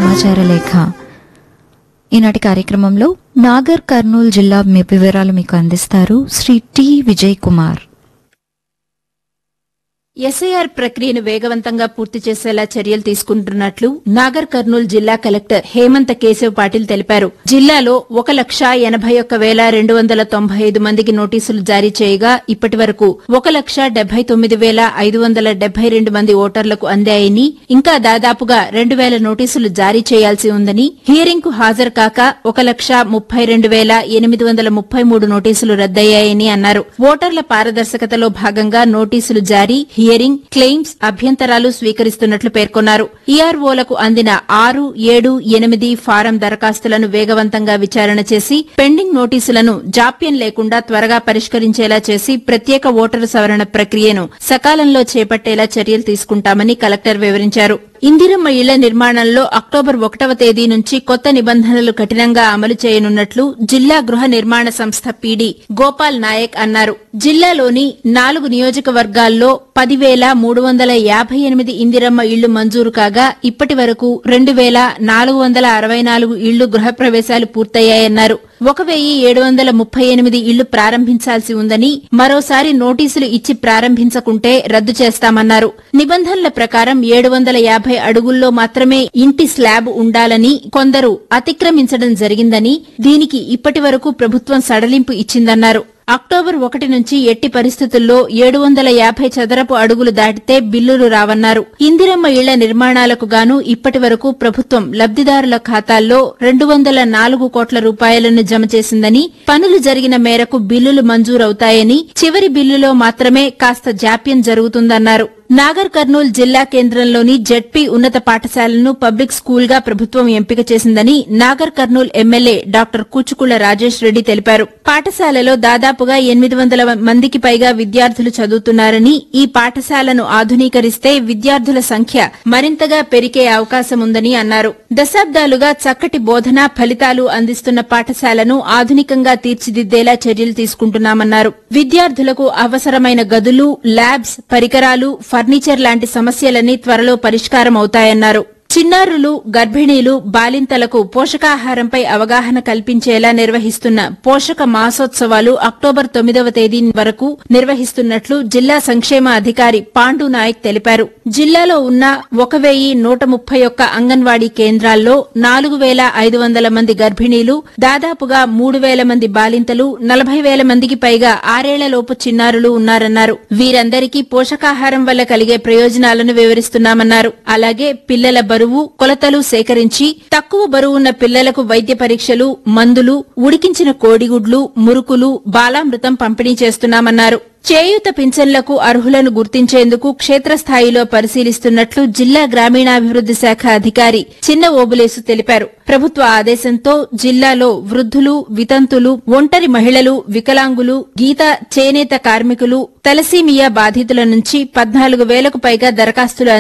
సమాచార లేఖ ఈనాటి కార్యక్రమంలో నాగర్ కర్నూలు జిల్లా మీ వివరాలు మీకు అందిస్తారు శ్రీ టి విజయ్ కుమార్ ఎస్ఐఆర్ ప్రక్రియను వేగవంతంగా పూర్తి చేసేలా చర్యలు తీసుకుంటున్నట్లు నాగర్ కర్నూలు జిల్లా కలెక్టర్ హేమంత్ కేశవ్ పాటిల్ తెలిపారు జిల్లాలో ఒక లక్ష ఎనభై ఒక్క వేల రెండు వందల తొంభై ఐదు మందికి నోటీసులు జారీ చేయగా ఇప్పటి వరకు ఒక లక్ష డెబ్బై తొమ్మిది వేల ఐదు వందల డెబ్బై రెండు మంది ఓటర్లకు అందాయని ఇంకా దాదాపుగా రెండు వేల నోటీసులు జారీ చేయాల్సి ఉందని హియరింగ్ కు హాజరు కాక ఒక లక్ష ముప్పై రెండు వేల ఎనిమిది వందల ముప్పై మూడు నోటీసులు రద్దయ్యాయని అన్నారు ఓటర్ల పారదర్శకతలో భాగంగా నోటీసులు జారీ హియరింగ్ క్లెయిమ్స్ అభ్యంతరాలు స్వీకరిస్తున్నట్లు పేర్కొన్నారు ఈఆర్ఓలకు అందిన ఆరు ఏడు ఎనిమిది ఫారం దరఖాస్తులను వేగవంతంగా విచారణ చేసి పెండింగ్ నోటీసులను జాప్యం లేకుండా త్వరగా పరిష్కరించేలా చేసి ప్రత్యేక ఓటరు సవరణ ప్రక్రియను సకాలంలో చేపట్టేలా చర్యలు తీసుకుంటామని కలెక్టర్ వివరించారు ఇందిరమ్మ ఇళ్ల నిర్మాణంలో అక్టోబర్ ఒకటవ తేదీ నుంచి కొత్త నిబంధనలు కఠినంగా అమలు చేయనున్నట్లు జిల్లా గృహ నిర్మాణ సంస్థ పీడీ గోపాల్ నాయక్ అన్నారు జిల్లాలోని నాలుగు నియోజకవర్గాల్లో పదివేల మూడు వందల యాభై ఎనిమిది ఇందిరమ్మ ఇళ్లు మంజూరు కాగా ఇప్పటి వరకు రెండు వేల నాలుగు వందల అరవై నాలుగు ఇళ్లు గృహప్రవేశాలు పూర్తయ్యాయన్నారు ఒక వెయ్యి ఏడు వందల ముప్పై ఎనిమిది ఇళ్లు ప్రారంభించాల్సి ఉందని మరోసారి నోటీసులు ఇచ్చి ప్రారంభించకుంటే రద్దు చేస్తామన్నారు నిబంధనల ప్రకారం ఏడు వందల యాభై అడుగుల్లో మాత్రమే ఇంటి స్లాబ్ ఉండాలని కొందరు అతిక్రమించడం జరిగిందని దీనికి ఇప్పటి వరకు ప్రభుత్వం సడలింపు ఇచ్చిందన్నారు అక్టోబర్ ఒకటి నుంచి ఎట్టి పరిస్థితుల్లో ఏడు వందల యాభై చదరపు అడుగులు దాటితే బిల్లులు రావన్నారు ఇందిరమ్మ ఇళ్ల నిర్మాణాలకు గాను ఇప్పటి వరకు ప్రభుత్వం లబ్దిదారుల ఖాతాల్లో రెండు వందల నాలుగు కోట్ల రూపాయలను జమ చేసిందని పనులు జరిగిన మేరకు బిల్లులు మంజూరవుతాయని చివరి బిల్లులో మాత్రమే కాస్త జాప్యం జరుగుతుందన్నారు నాగర్ కర్నూల్ జిల్లా కేంద్రంలోని జెడ్పీ ఉన్నత పాఠశాలను పబ్లిక్ స్కూల్ గా ప్రభుత్వం ఎంపిక చేసిందని నాగర్ కర్నూల్ ఎమ్మెల్యే డాక్టర్ కూచుకుళ్ల రాజేష్ రెడ్డి తెలిపారు పాఠశాలలో దాదాపుగా ఎనిమిది వందల మందికి పైగా విద్యార్థులు చదువుతున్నారని ఈ పాఠశాలను ఆధునీకరిస్తే విద్యార్థుల సంఖ్య మరింతగా పెరిగే అవకాశం ఉందని అన్నారు దశాబ్దాలుగా చక్కటి బోధన ఫలితాలు అందిస్తున్న పాఠశాలను ఆధునికంగా తీర్చిదిద్దేలా చర్యలు తీసుకుంటున్నామన్నారు విద్యార్థులకు అవసరమైన గదులు ల్యాబ్స్ పరికరాలు ఫర్నిచర్ లాంటి సమస్యలన్నీ త్వరలో పరిష్కారం అవుతాయన్నారు చిన్నారులు గర్భిణీలు బాలింతలకు పోషకాహారంపై అవగాహన కల్పించేలా నిర్వహిస్తున్న పోషక మాసోత్సవాలు అక్టోబర్ తొమ్మిదవ తేదీ వరకు నిర్వహిస్తున్నట్లు జిల్లా సంక్షేమ అధికారి పాండు నాయక్ తెలిపారు జిల్లాలో ఉన్న ఒక వెయ్యి నూట ముప్పై ఒక్క అంగన్వాడీ కేంద్రాల్లో నాలుగు వేల ఐదు వందల మంది గర్భిణీలు దాదాపుగా మూడు వేల మంది బాలింతలు నలభై వేల మందికి పైగా ఆరేళ్లలోపు చిన్నారులు ఉన్నారన్నారు వీరందరికీ పోషకాహారం వల్ల కలిగే ప్రయోజనాలను వివరిస్తున్నామన్నారు అలాగే పిల్లల బరువు కొలతలు సేకరించి తక్కువ బరువున్న పిల్లలకు వైద్య పరీక్షలు మందులు ఉడికించిన కోడిగుడ్లు మురుకులు బాలామృతం పంపిణీ చేస్తున్నామన్నారు చేయూత పింఛన్లకు అర్హులను గుర్తించేందుకు క్షేత్రస్థాయిలో పరిశీలిస్తున్నట్లు జిల్లా గ్రామీణాభివృద్ది శాఖ అధికారి చిన్న ఓబులేసు తెలిపారు ప్రభుత్వ ఆదేశంతో జిల్లాలో వృద్ధులు వితంతులు ఒంటరి మహిళలు వికలాంగులు గీత చేనేత కార్మికులు తలసీమియా బాధితుల నుంచి పద్నాలుగు వేలకు పైగా దరఖాస్తులు